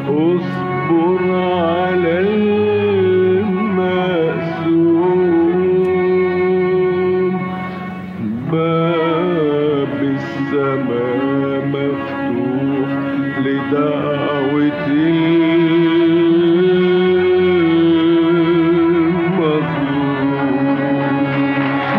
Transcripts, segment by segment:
اصبر على المقسوم باب السماء مفتوح لدعوة المظلوم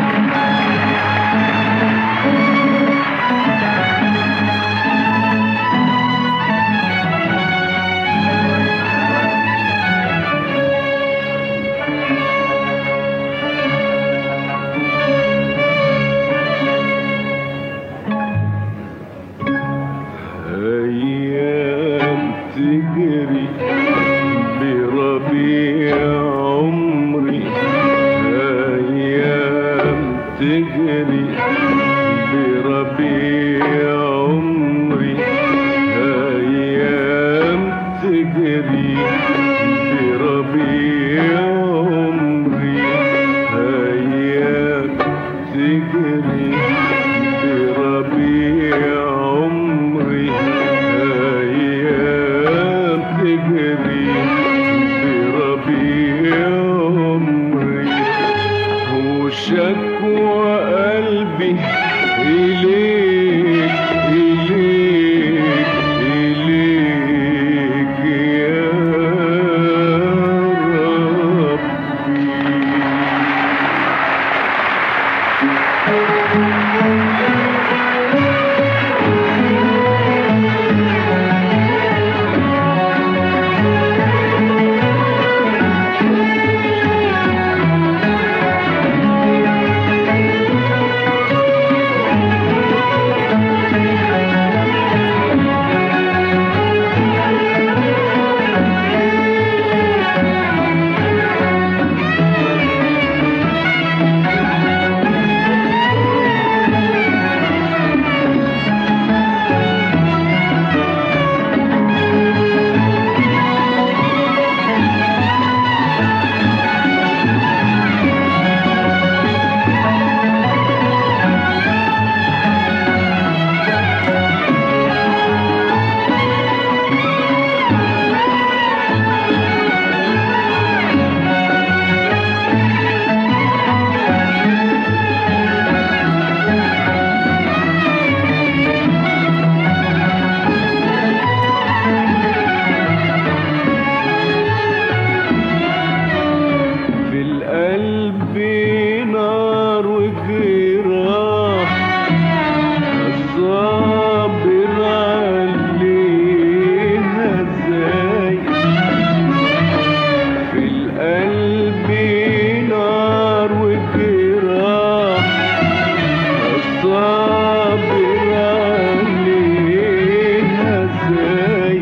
أيام تجري بربيع عمري أيام تجري بربيع عمري أيام تجري بربيع عمري أيام تجري بربيع عمري أيام تجري بربيع عمري وشكوى قلبي إليك إليك إليك يا ربي في القلب نار وجراح الصابر عليها ازاي في القلب نار وجراح الصابر عليها ازاي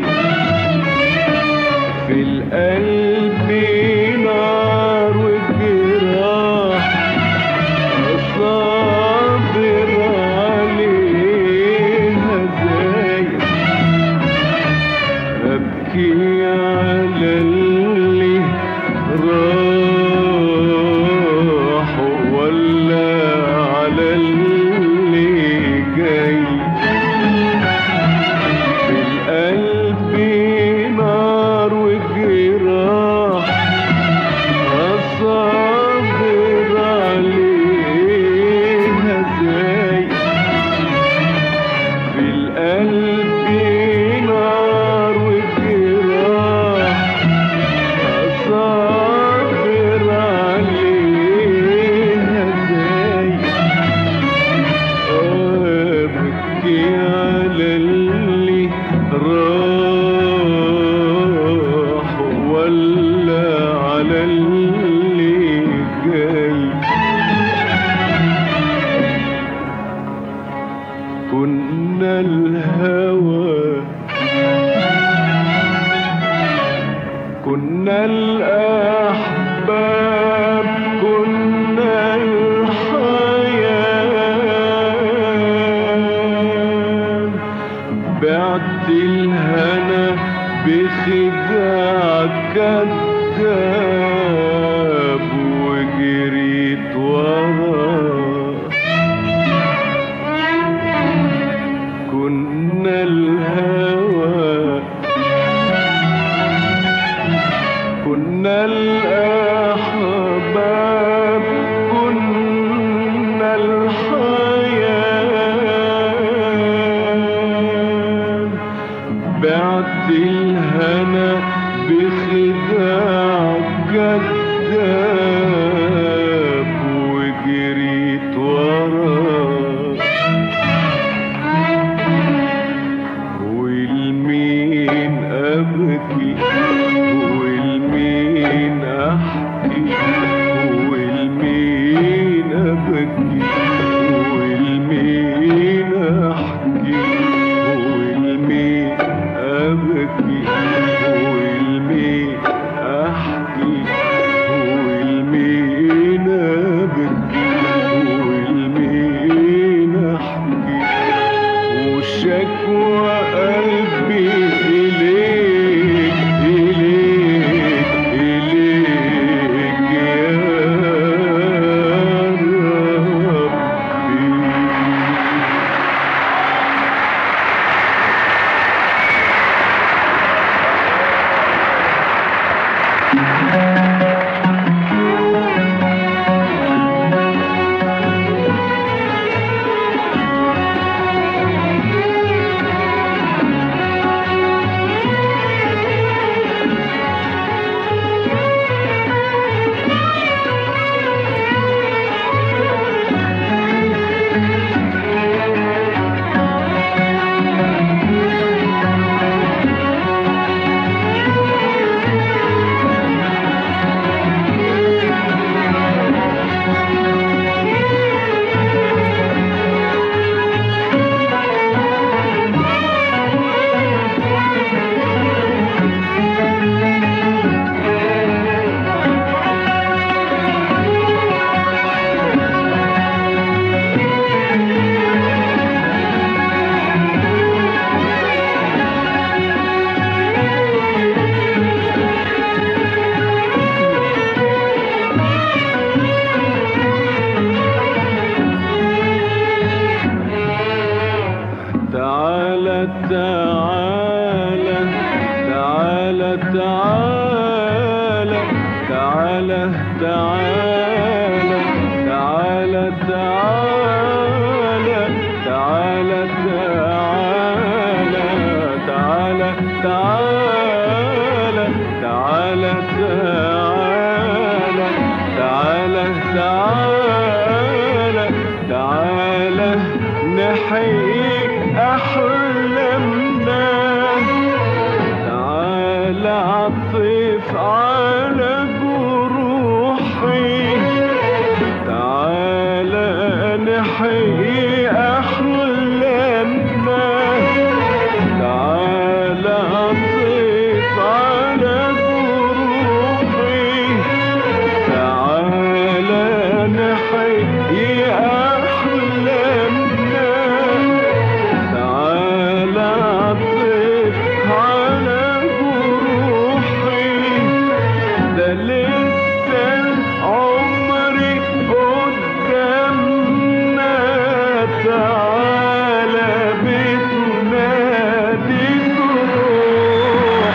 في القلب نار وجراح الصابر عليها ازاي ابكي على اللي راح ولا على اللي جاي في القلب نار وجراح الصبر عليها ازاي في القلب نار وجراح الصبر عليها ازاي ابكي على اللي راح ولا على اللي جاي كنا الهوى كنا الأحباب كنا الحياة بعت الهنا بخداع كذاب وجريت وراه كنا الهوى كنا الأحباب كنا الحياة بعت الهنا بخداع كذاب وجريت وراه والمين أبكي والمين أحكي والمين أبكي والمين أحكي والمين أبكي والمين أحكي والمين أبكي والمين أحكي وشكوى قلبي إليك إليك إليك يا ربي تعالى تعالى تعالى تعالى تعالى تعالى تعالى تعالى تعالى تعالى تعالى تعالى تعالى تعالى تعالى تعالى تعالى نحيي أحلامنا تعالى عطف على جروحي تعالى نحيي أحلامنا تعالى عطف على جروحي تعالى نحيي أحلامنا تعالى عطف على جروحي ده لسه عمري قدامنا تعالى بتنادي تروح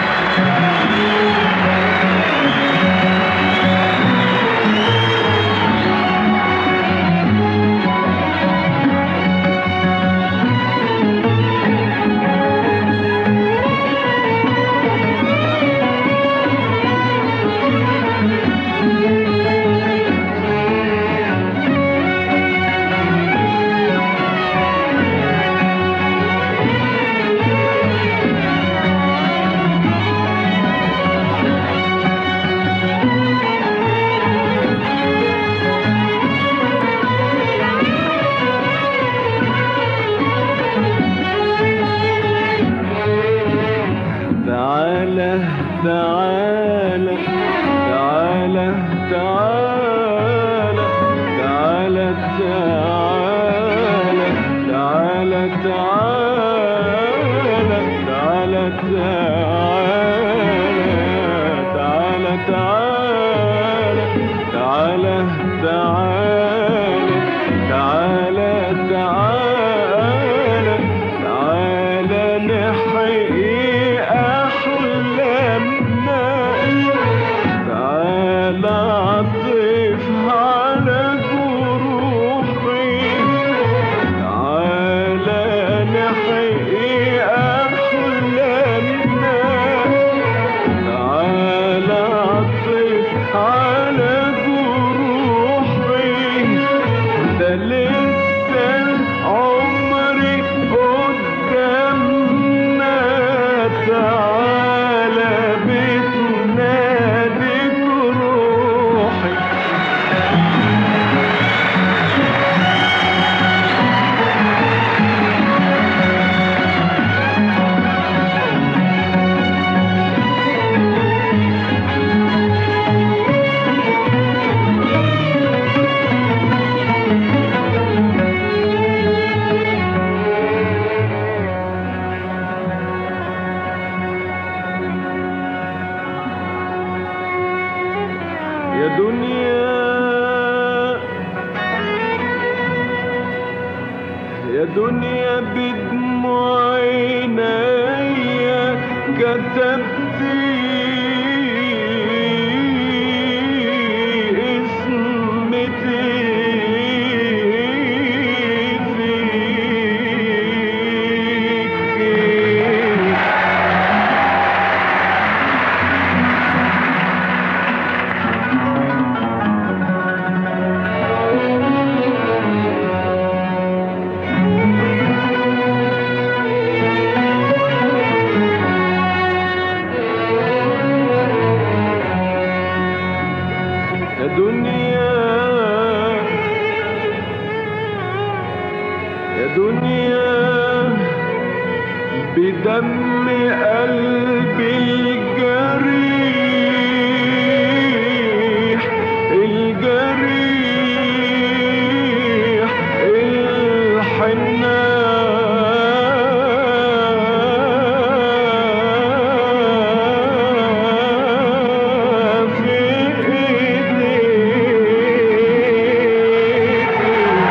تعالى تعالى تعالى تعالى تعالى تعالى تعالى تعالى تعالى تعالى تعالى تعالى تعالى تعالى تعالى تعالى تعالى نحيي أحلامنا يا دنيا يا دنيا بدموع عينيا كتبت اسمتي فيك يا دنيا يا دنيا بدم قلبي الجريح الجريح الحنان في ايديك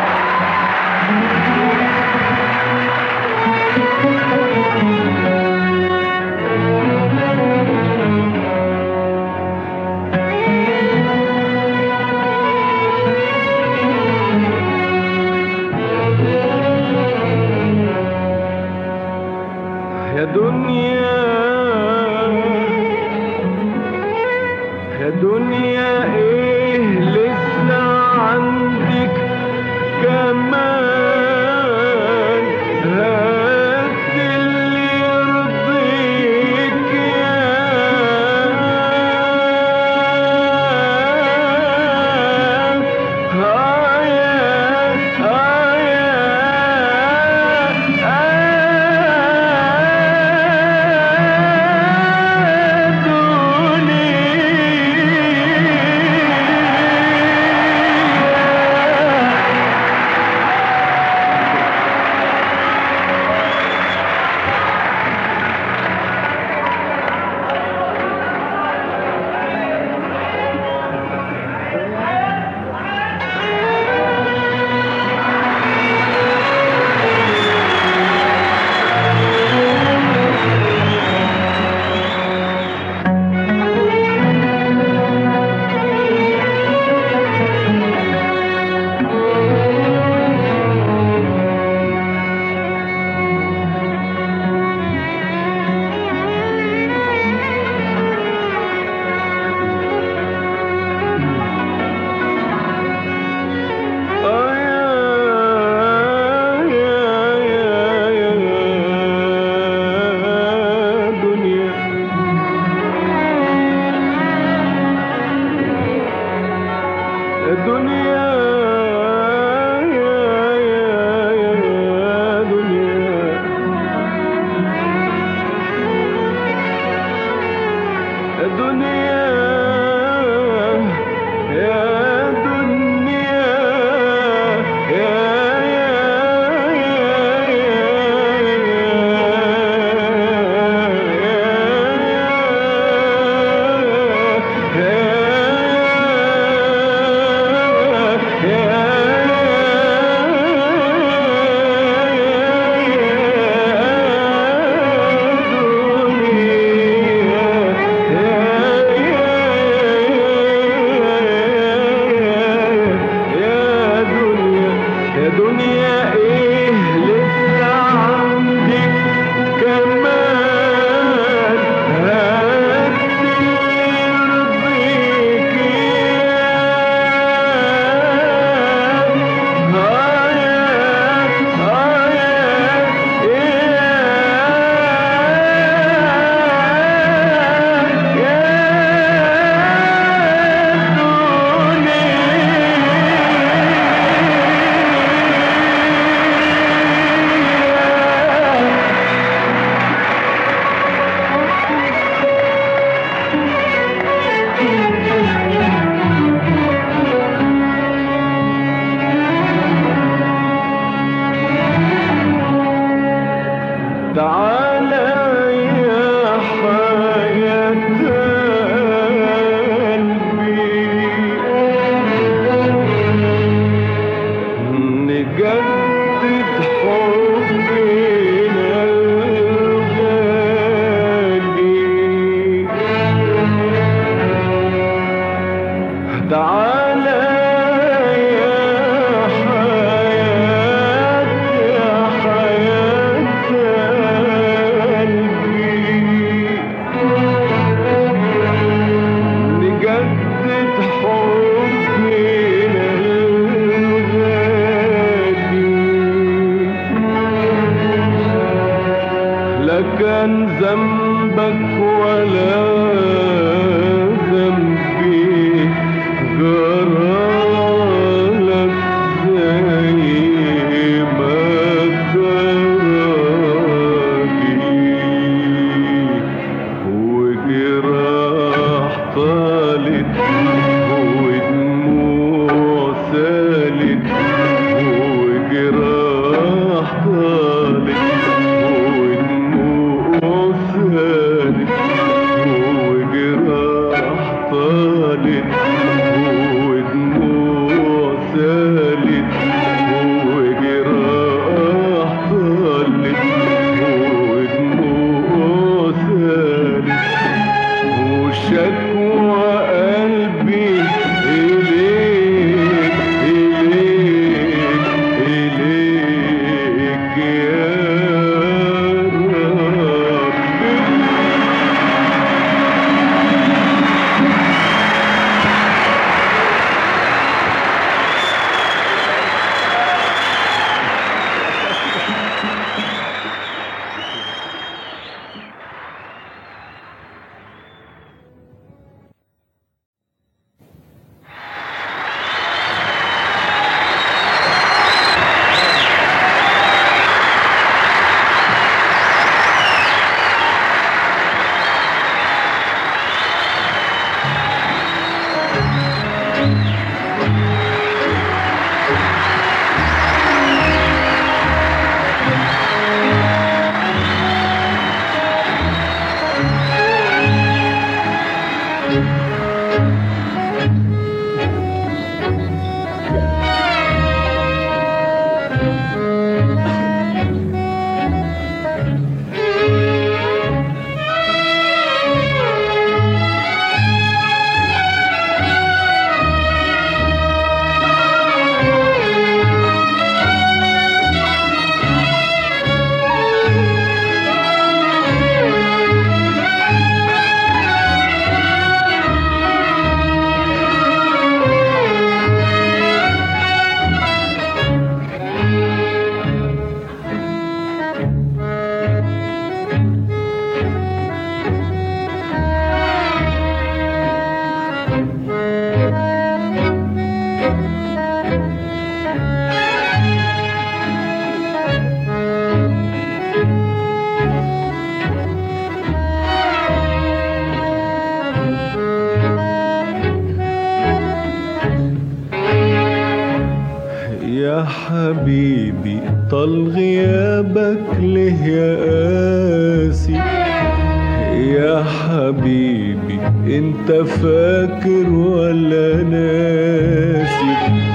يا دنيا يا دنيا ايه لسه عندك كمان هات اللي يرضيك آه يا يا يا يا دنيا يا دنيا يا يا يا دنيا يا دنيا يا دنيا يا يا يا طالت ودموع سالت وجراح طالت ودموع سالت وجراح طالت ودموع سالت وجراح طالت ودموع سالت وشكوى قلبي إليك إليك إليك يا رب يا حبيبي طال غيابك ليه يا قاسي يا حبيبي انت فاكر ولا ناسي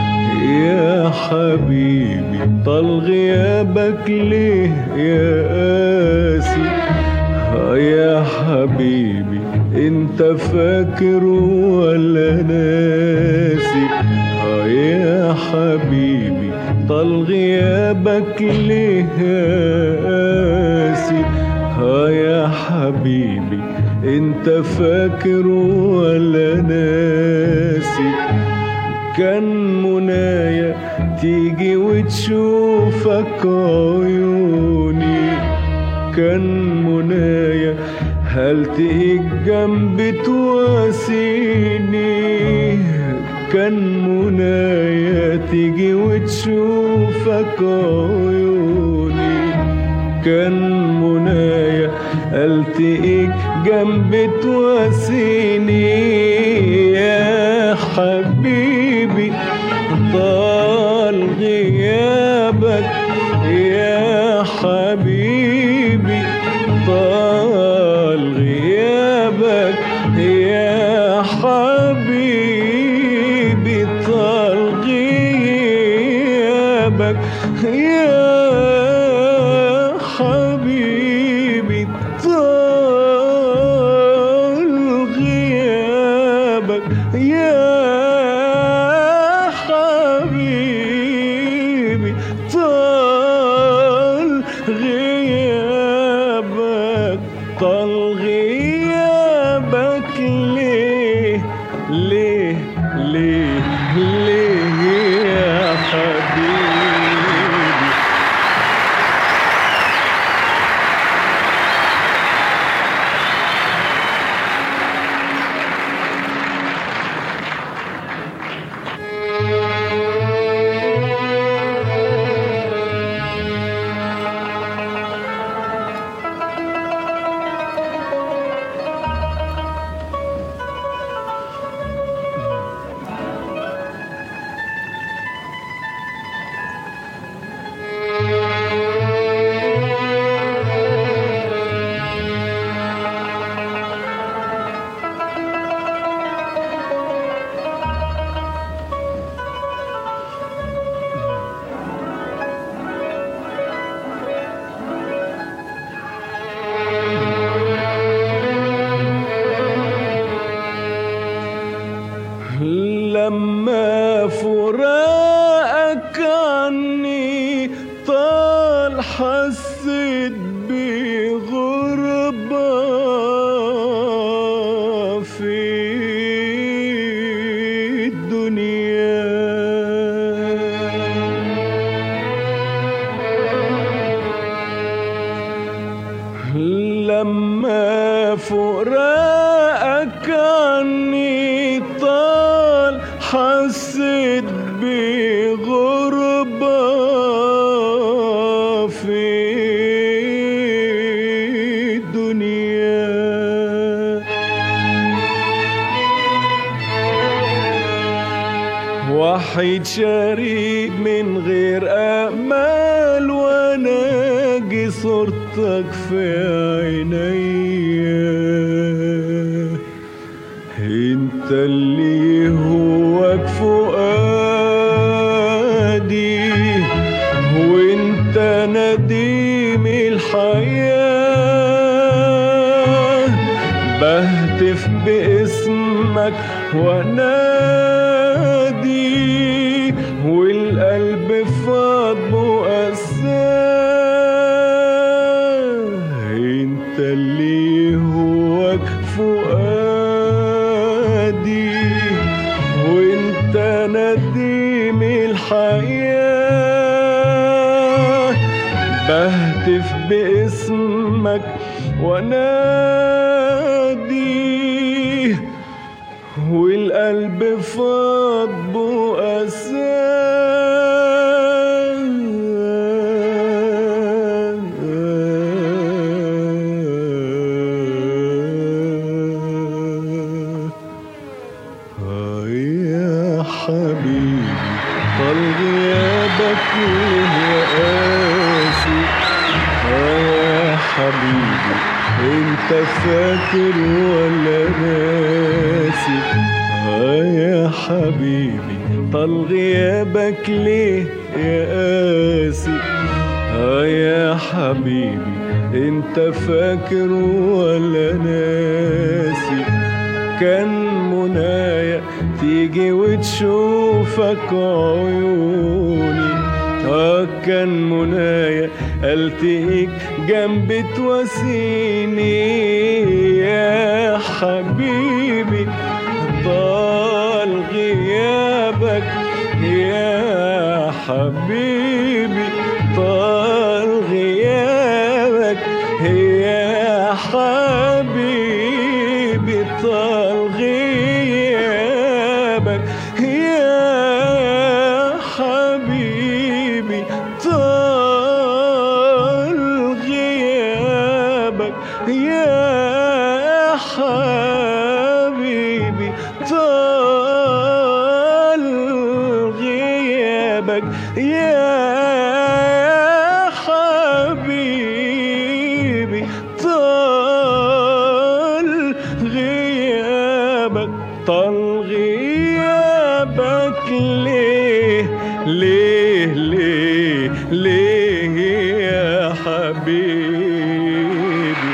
يا حبيبي طال غيابك ليه يا قاسي آه يا حبيبي انت فاكر ولا ناسي آه يا حبيبي طال غيابك ليه قاسي ها يا حبيبي انت فاكر ولا ناسي كان منايا تيجي وتشوفك عيوني كان منايا هل تيجي جنبي تواسيني كان منايا تيجي وتشوفك عيوني كان منايا التقيك جنبي تواسيني يا حبيبي طال غيابك يا حبيبي طال غيابك يا حبيبي طال غيابك يا حبيبي طال غيابك يا حبيبي طال غيابك طال غيابك ليه ليه ليه ليه يا حبيبي فراقك عني طال حسيت بغربة في الدنيا لما فراقك عني طال حسيت بغربة في الدنيا وحيد شريك من غير امال وناجي صورتك في عينيا انت اللي هواك فؤادي وانت نديم الحياة بهتف باسمك ونادي والقلب فاض مؤساه انت اللي هواك فؤادي وانت نديم الحياة بهتف باسمك ونادي والقلب فاض بؤساه آه يا حبيبي طال غيابك ليه يا قاسي آه يا حبيبي انت فاكر ولا ناسي آه يا حبيبي طال غيابك ليه يا قاسي آه يا حبيبي انت فاكر ولا ناسي كان منايا تيجي وتشوفك عيوني اه كان منايا التقيك جنبي تواسيني يا حبيبي طال غيابك يا حبيبي طال غيابك يا حبيبي طال غيابك يا حبيبي طال غيابك يا حبيبي طال غيابك يا حبيبي طال غيابك طال غيابك ليه ليه ليه ليه يا حبيبي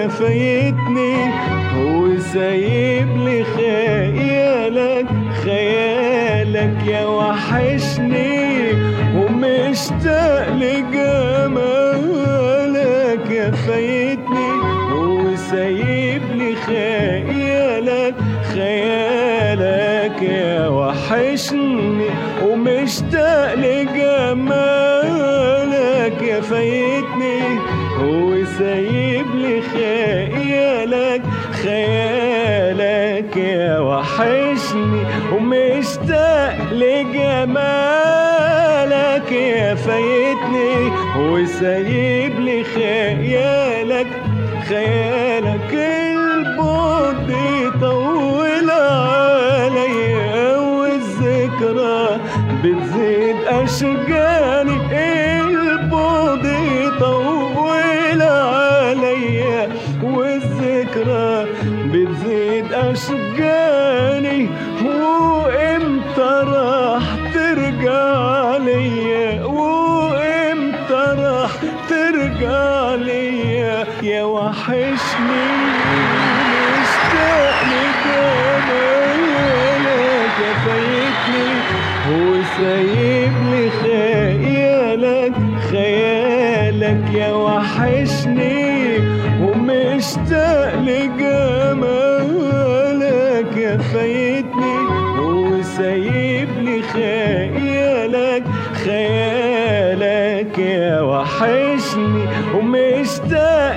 يا فايتني وسايب لي خيالك خيالك يا وحشني ومشتاق لجمالك يا فايتني وسايب لي خيالك خيالك يا وحشني ومشتاق لجمالك يا فايتني وسايب لي خيالك خيالك يا وحشني ومشتاق لجمالك يا فايتني وسايب لي خيالك خيالك البعد يطول عليا والذكرى بتزيد أشجاني البعد يطول عليا والذكرى بتزيد أشجاني وإمتى راح ترجع ليا وإمتى راح ترجع ليا يا وحشني مشتاق لجمالك يا فايتني وسايب لي خيالك خيالك يا وحشني ومشتاق لجمالك يا فايتني وسايب لي خيالك خيالك يا وحشني ومشتاق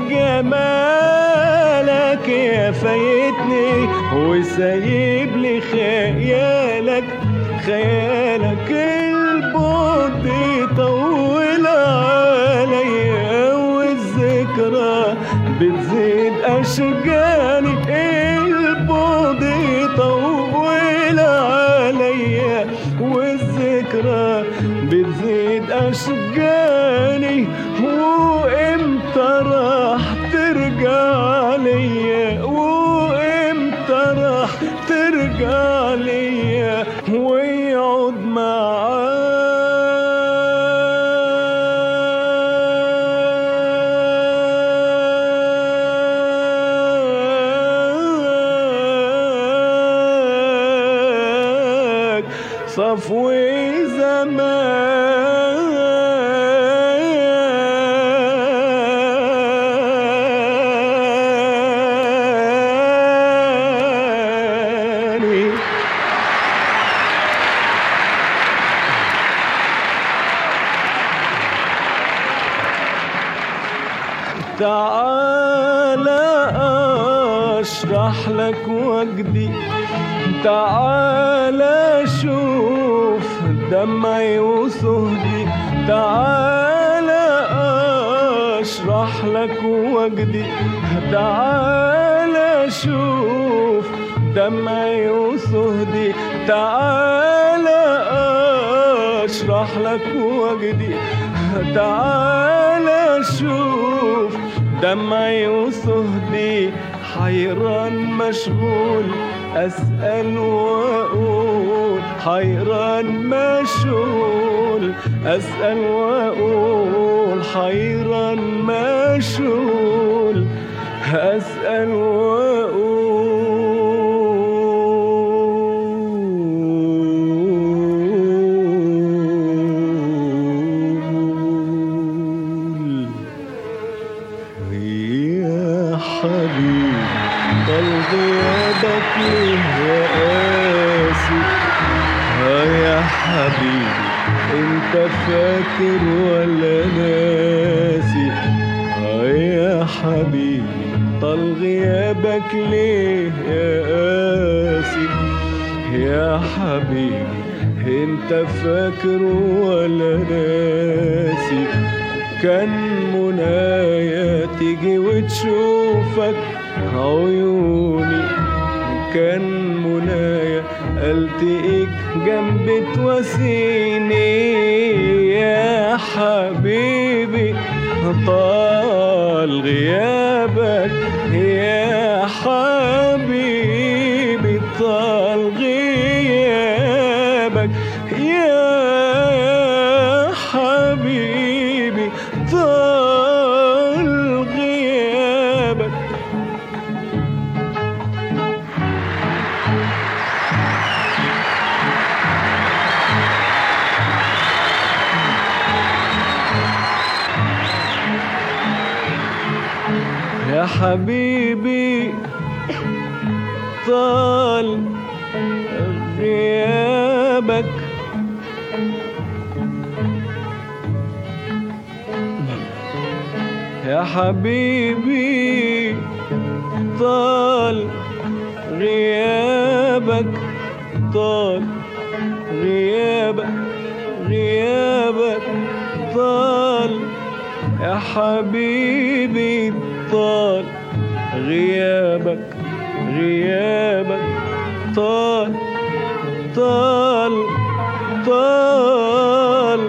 لجمالك يا فايتني وسايب لي خيالك خيالك البعد يطول عليا والذكرى بتزيد أشجاني البعد يطول عليا والذكرى بتزيد أشجاني وإمتى راح ترجع ليا وإمتى راح ترجع ليا ويقعد معاك صفوي زماني تعال اشرح لك وجدي تعال شوف دمعي وصهدي تعال اشرح لك وجدي تعال شوف دمعي وصهدي تعال اشرح لك وجدي تعال شوف دمعي وصهدي حيران مشغول أسأل وأقول حيران مشغول أسأل وأقول حيران مشغول أسأل وأقول يا حبيبي قلبي يدك ليه يا قاسي ها يا حبيبي انت فاكر ولا ناسي ها يا حبيبي طال غيابك ليه يا قاسي يا حبيبي انت فاكر ولا ناسي كان منايا تيجي وتشوفك عيوني كان منايا التقيك جنب تواسيني يا حبيبي طال غيابك يا حبيبي طال غيابك يا حبيبي طال غيابك يا حبيبي طال غيابك يا حبيبي طال غيابك طال غيابك غيابك طال يا حبيبي طال غيابك غيابك طال طال طال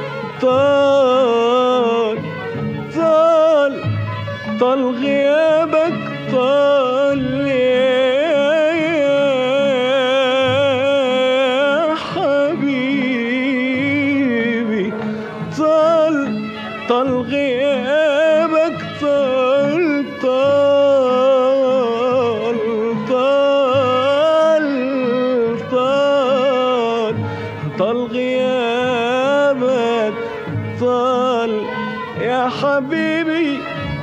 طال طال طال غيابك طال يا حبيبي طال طال غيابك طال طال طال طال طال غيابك طال يا حبيبي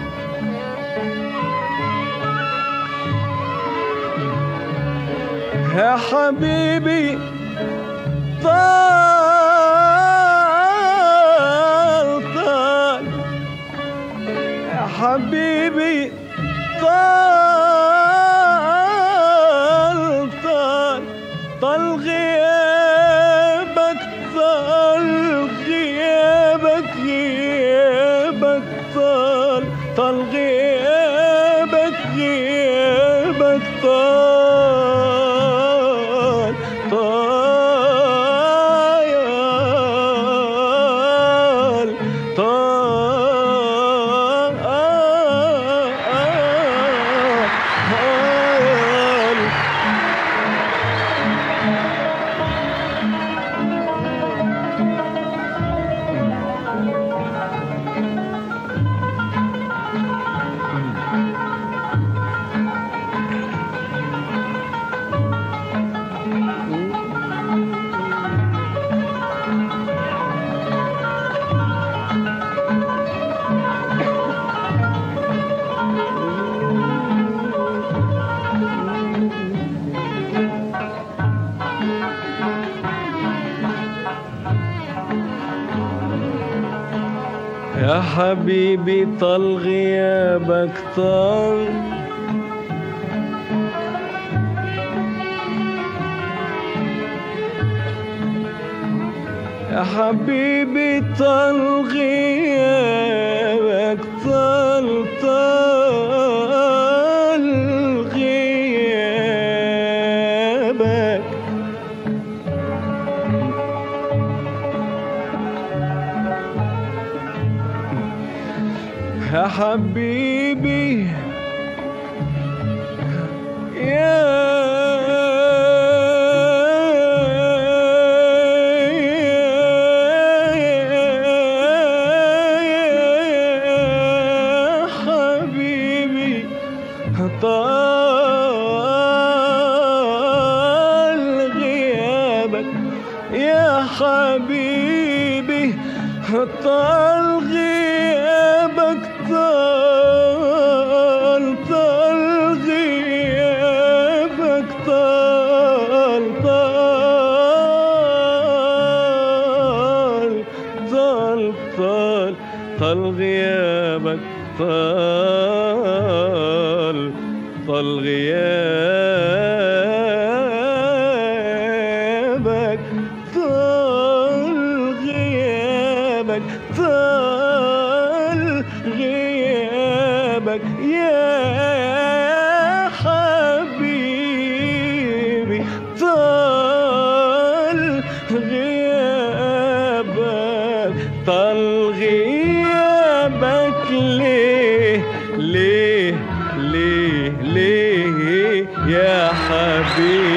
يا حبيبي طال طال يا حبيبي طال طال طال غيابك طال غيابك غيابك طال طال غيابك غيابك طال طال طال يا حبيبي طال غيابك طال يا حبيبي طال غيابك طال طال غيابك يا حبيبي يا حبيبي طال غيابك يا حبيبي طال غيابك طال طال غيابك طال طال طال طال طال غيابك طال طال غيابك طال غيابك طال غيابك يا حبيبي طال غيابك طال غيابك ليه ليه ليه ليه يا حبيبي